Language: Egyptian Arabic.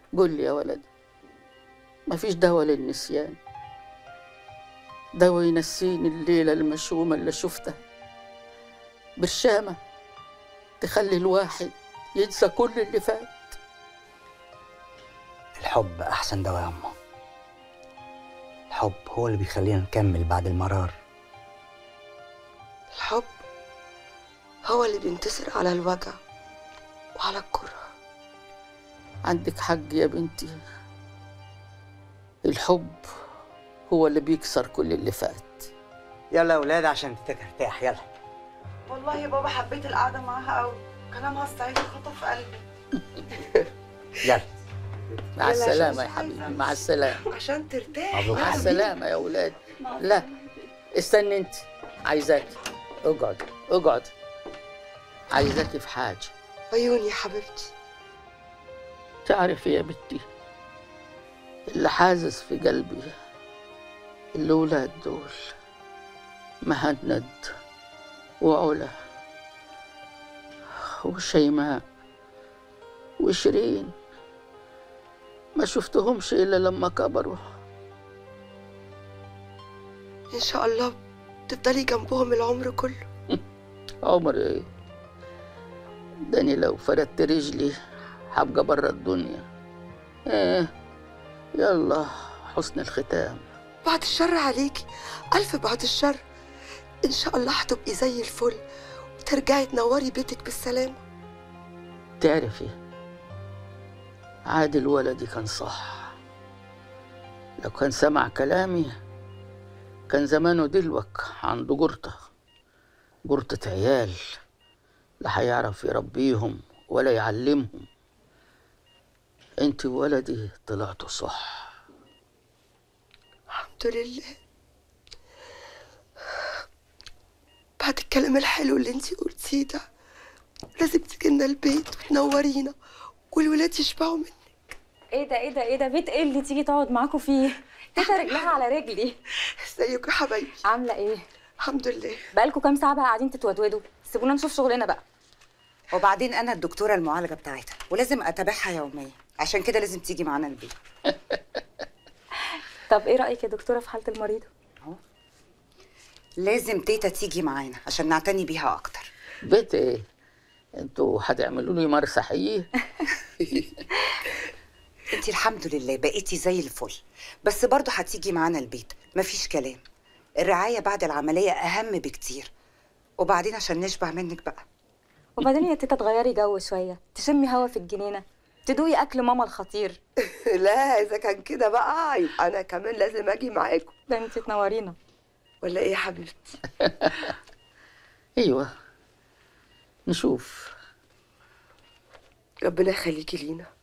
قول لي يا ولد مفيش دواء للنسيان دواء ينسيني الليلة المشومة اللي شفتها برشامة تخلي الواحد ينسى كل اللي فات الحب أحسن دواء يا أمه الحب هو اللي بيخلينا نكمل بعد المرار الحب هو اللي بينتصر على الوجع وعلى الكره عندك حق يا بنتي الحب هو اللي بيكسر كل اللي فات يلا يا ولاد عشان ترتاح يلا والله يا بابا حبيت القعده معاها قوي كلامها الصعيدي خطف قلبي يلا مع يلا السلامة يا عشان حبيبي عايزة. مع السلامة عشان ترتاح مبروك مع يا حبيبي. السلامة يا ولاد لا استني انت عايزاك اقعد اقعد عايزاكي في حاجة عيوني يا حبيبتي تعرفي يا بنتي اللي حازز في قلبي الأولاد دول مهند وعلا وشيماء وشيرين ما شفتهمش إلا لما كبروا ان شاء الله تفضلي جنبهم العمر كله عمر ايه داني لو فردت رجلي هبقى برا الدنيا ايه يلا حسن الختام بعد الشر عليكي ألف بعد الشر إن شاء الله هتبقي زي الفل وترجعي تنوري بيتك بالسلامة تعرفي عادل ولدي كان صح لو كان سمع كلامي كان زمانه دلوك عنده جرطة جرطة عيال لا هيعرف يربيهم ولا يعلمهم انت ولدي طلعتوا صح الحمد لله بعد الكلام الحلو اللي انتي قلتيه ده لازم تجينا البيت وتنورينا والولاد يشبعوا منك ايه ده ايه ده ايه ده بيت ايه اللي تيجي تقعد معاكوا فيه تيتا رجلها على رجلي ازيكم يا حبايبي عامله ايه الحمد لله بقالكوا كام ساعه بقى قاعدين تتودودوا سيبونا نشوف شغلنا بقى وبعدين انا الدكتوره المعالجه بتاعتها ولازم اتابعها يوميا عشان كده لازم تيجي معانا البيت طب ايه رايك يا دكتوره في حاله المريض لازم تيتا تيجي معانا عشان نعتني بيها اكتر بيت ايه انتوا هتعملوا لي مرسحيه انت الحمد لله بقيتي زي الفل بس برضه هتيجي معانا البيت مفيش كلام الرعايه بعد العمليه اهم بكتير وبعدين عشان نشبع منك بقى وبعدين يا تيتا تغيري جو شويه تشمي هوا في الجنينه تدوقي اكل ماما الخطير لا اذا كان كده بقى يبقى انا كمان لازم اجي معاكم ده انت تنورينا ولا ايه يا حبيبتي ايوه نشوف ربنا يخليكي لينا